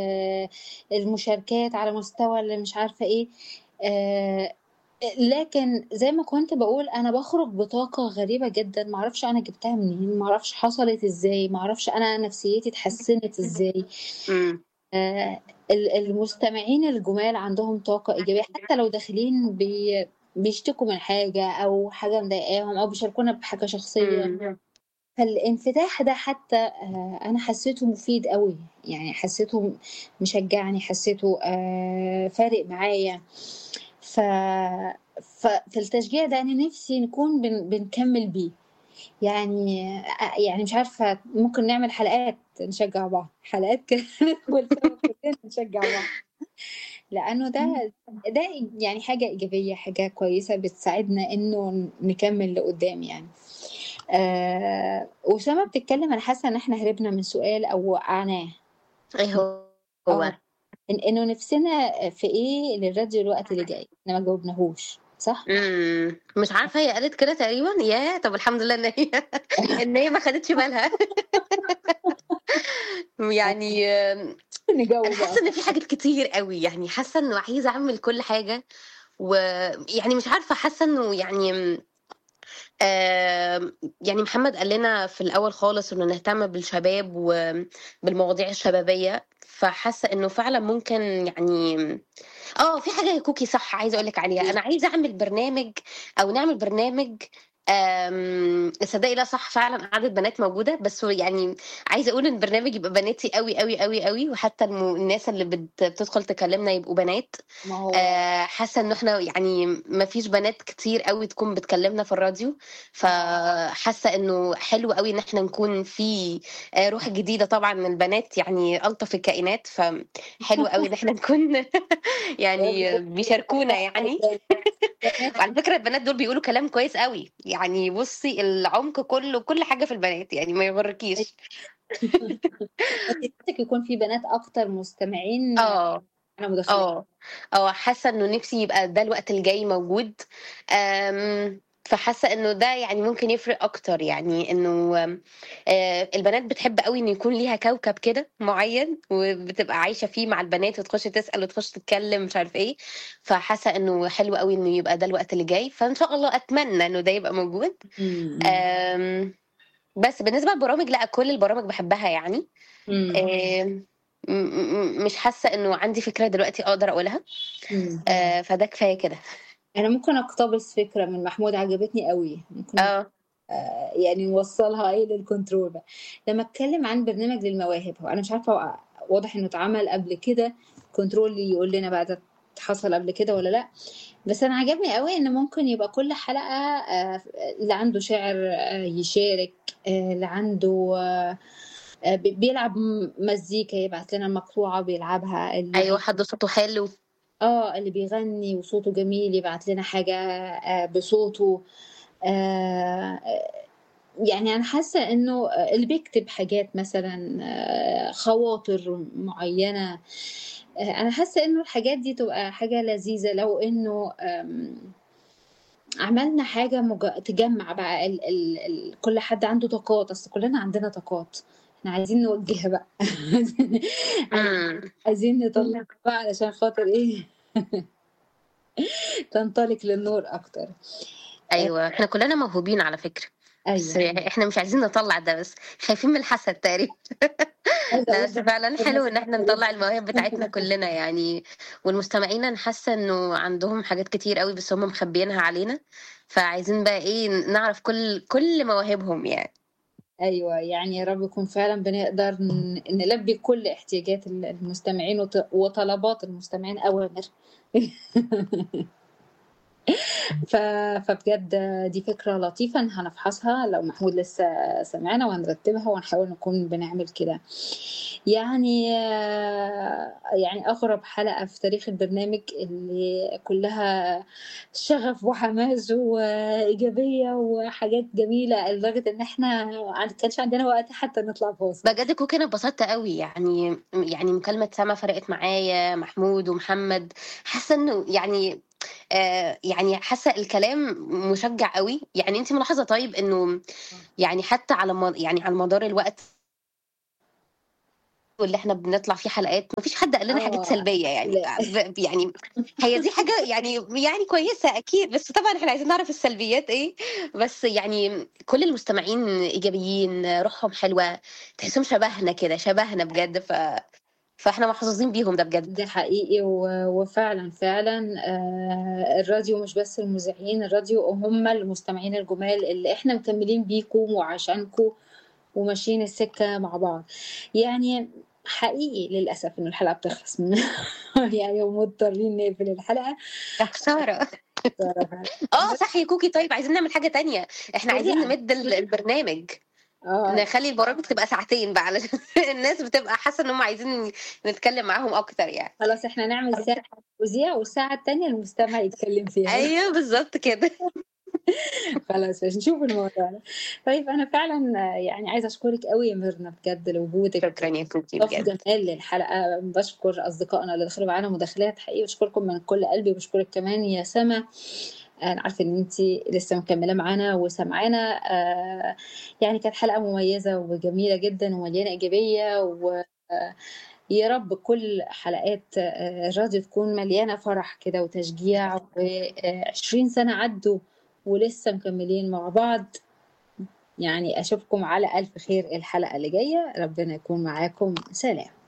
المشاركات على مستوى اللي مش عارفة إيه آآ لكن زي ما كنت باقول أنا باخرج بطاقة غريبة جدًا ما أعرفش أنا جبتها منين، ما أعرفش حصلت إزاي، ما أعرفش أنا نفسيتي اتحسنت إزاي. إمم. آآ ال المستمعين الجُمال عندهم طاقة إيجابية حتى لو داخلين بي بيشتكوا من حاجة أو حاجة مضايقاهم أو بيشاركونا بحاجة شخصية. إمم. فالانفتاح ده حتى آآ أنا حسيته مفيد أوي، يعني حسيته مشجعني، حسيته آآ فارق معايا. ف ف فالتشجيع ده أنا نفسي نكون بن بنكمّل بيه. يعني أ يعني مش عارفة ممكن نعمل حلقات نشجع بعض، حلقات كده ندخل سوا كلنا نشجع بعض. لأنه ده ده يعني حاجة إيجابية، حاجة كويسة بتساعدنا إنه نكمّل لقدّام يعني. آآ وأسامة بتتكلم أنا حاسة إن إحنا هربنا من سؤال أو وقعناه. إيه هو؟ آه. إن إنه نفسنا في إيه للراديو الوقت اللي جاي، إحنا ما جاوبناهوش، صح؟ إمم. مش عارفة هي قالت كده تقريبًا؟ ياه! طب الحمد لله إن هي إن هي ما خدتش بالها. يعني آمم نجاوب أنا بقى. حاسة إن في حاجات كتير أوي، يعني حاسة إنه عايزة أعمل كل حاجة ويعني مش عارفة حاسة إنه يعني آمم آمم يعني محمد قال لنا في الأول خالص إنه نهتم بالشباب وبالمواضيع الشبابية، فحاسة إنه فعلًا ممكن يعني آه، في حاجة يا كوكي صح عايزة أقول لِك عليها، أنا عايزة أعمل برنامج أو نعمل برنامج آمم تصدقي لا صح فعلًا عدد بنات موجودة، بس هو يعني عايزة أقول إن البرنامج يبقى بناتي أوي، أوي، أوي، أوي، وحتى الم الناس اللي بت بتدخل تكلمنا يبقوا بنات. ما هو آآ حاسة إنه إحنا يعني ما فيش بنات كتير أوي تكون بتكلمنا في الراديو، فحاسة إنه حلو أوي إن إحنا نكون في آآ روح جديدة طبعًا البنات يعني ألطف الكائنات، فحلو أوي إن إحنا نكون يعني بيشاركونا يعني. وعلى فكرة البنات دول بيقولوا كلام كويس أوي، يعني بُصّي العمق كلّه كل حاجة في البنات، يعني ما يغركيش. أنتِ نفسِك يكون في بنات أكتر مستمعين آه. أنا مداخلات. آه. آه، حاسة إنه نفسي يبقى ده الوقت الجاي موجود. آمم فحاسة إنه ده يعني ممكن يفرق أكتر، يعني إنه آآ البنات بتحب أوي إن يكون ليها كوكب كده معيّن وبتبقى عايشة فيه مع البنات وتخش تسأل وتخش تتكلم مش عارف إيه، فحاسة إنه حلو أوي إنه يبقى ده الوقت اللي جاي، فإن شاء الله أتمنى إنه ده يبقى موجود. إمم، إمم. آمم بس بالنسبة للبرامج لأ، كل البرامج باحبها يعني. إمم. آمم م م مش حاسة إنه عندي فكرة دلوقتي أقدر أقولها. إمم. آآ فده كفاية كده. أنا ممكن أقتبس فكرة من محمود عجبتني أوي، ممكن آه. آآ يعني نوصّلها إيه للكنترول بقى. لمّا اتكلم عن برنامج للمواهب، هو أنا مش عارفة هو واضح إنه اتعمل قبل كده، كنترول يقول لنا بقى ده حصل قبل كده والّا لأ، بس أنا عجبني أوي إن ممكن يبقى كل حلقة آآ اللي عنده شِعر يشارك، آآ اللي عنده آآ ب بيلعب م مزيكا يبعت لنا مقطوعة بيلعبها، اللي أيوه، بي حد صوته حلو. آه، اللي بيغني وصوته جميل يبعت لنا حاجة آآ بصوته. آآ يعني أنا حاسة إنه اللي بيكتب حاجات مثلًا خواطر معيّنة، آآ أنا حاسة إنه الحاجات دي تبقى حاجة لذيذة لو إنه آمم عملنا حاجة مج تجمّع بقى ال ال ال كل حد عنده طاقات، أصل كلنا عندنا طاقات، إحنا عايزين نوجّهها بقى عايزين عايزين إمم. عايزين نطلّعها بقى علشان خاطر إيه تنطلق للنور أكتر. آآ أيوه، إحنا كلنا موهوبين على فكرة، بس أيوه. إحنا مش عايزين نطلّع ده بس، خايفين من الحسد تقريبًا. عايزة لأ، أقول بس فعلًا حلو إن إحنا جدًا. نطلّع المواهب بتاعتنا كلنا يعني، والمستمعين أنا حاسة إنه عندهم حاجات كتير أوي بس هُم مخبيينها علينا، فعايزين بقى إيه نعرف كل كل مواهبهم يعني. أيوه، يعني يا رب يكون فعلًا بنقدر ن نلبّي كل احتياجات ال المستمعين وط وطلبات المستمعين أوامر. ف فبجد دي فكرة لطيفة إن هنفحصها لو محمود لسه سامعنا وهنرتّبها ونحاول نكون بنعمل كده. يعني يعني أغرب حلقة في تاريخ البرنامج اللي كلّها شغف وحماس وإيجابية وحاجات جميلة، لدرجة إن إحنا ما كانش عندنا وقت حتى نطلع فاصل. بجد كوكي أنا اتبسطت أوي، يعني يعني مكالمة سما فرقت معايا، محمود ومحمد، حاسة إنه يعني آآ يعني حاسة الكلام مشجّع أوي، يعني أنتِ ملاحظة طيب إنه آه. يعني حتى على م يعني على مدار الوقت اللي احنا بنطلع فيه حلقات مفيش حد قال لنا حاجات اه سلبيه يعني لا ب- يعني هي دي حاجه يعني يعني كويسه اكيد بس طبعا احنا عايزين نعرف السلبيات ايه بس يعني كل المستمعين ايجابيين روحهم حلوه تحسهم شبهنا كده شبهنا بجد ف فاحنا محظوظين بيهم ده بجد ده حقيقي و- وفعلا فعلا آه، الراديو مش بس المذيعين الراديو هم المستمعين الجمال اللي احنا مكملين بيكم وعشانكم وماشيين السكة مع بعض يعني حقيقي للأسف إن الحلقة بتخلص من يعني ومضطرين نقفل الحلقة يا خساره بصراحة اه بس صح يا كوكي طيب عايزين نعمل حاجه تانية احنا عايزين سريعا نمد ال- البرنامج اه نخلي البرامج تبقى ساعتين بقى علشان الناس بتبقى حاسه ان هم عايزين نتكلم معاهم اكتر يعني خلاص احنا نعمل ساعة مذيع والساعة التانية المستمع يتكلم فيها ايوه بالظبط كده خلاص مش نشوف الموضوع ده طيب انا فعلا آه، يعني عايزه اشكرك قوي يا ميرنا بجد لوجودك شكرا يا كوكي ضاف بجد جمال للحلقه بشكر اصدقائنا اللي دخلوا معانا مداخلات حقيقي بشكركم من كل قلبي وبشكرك كمان يا سما انا عارفه ان انت لسه مكمله معانا وسامعانا آه، يعني كانت حلقه مميزه وجميله جدا ومليانه ايجابيه و آه، يا رب كل حلقات آه، الراديو تكون مليانه فرح كده وتشجيع و20 سنه عدوا ولسه مكملين مع بعض يعني اشوفكم على الف خير الحلقه اللي جايه ربنا يكون معاكم سلام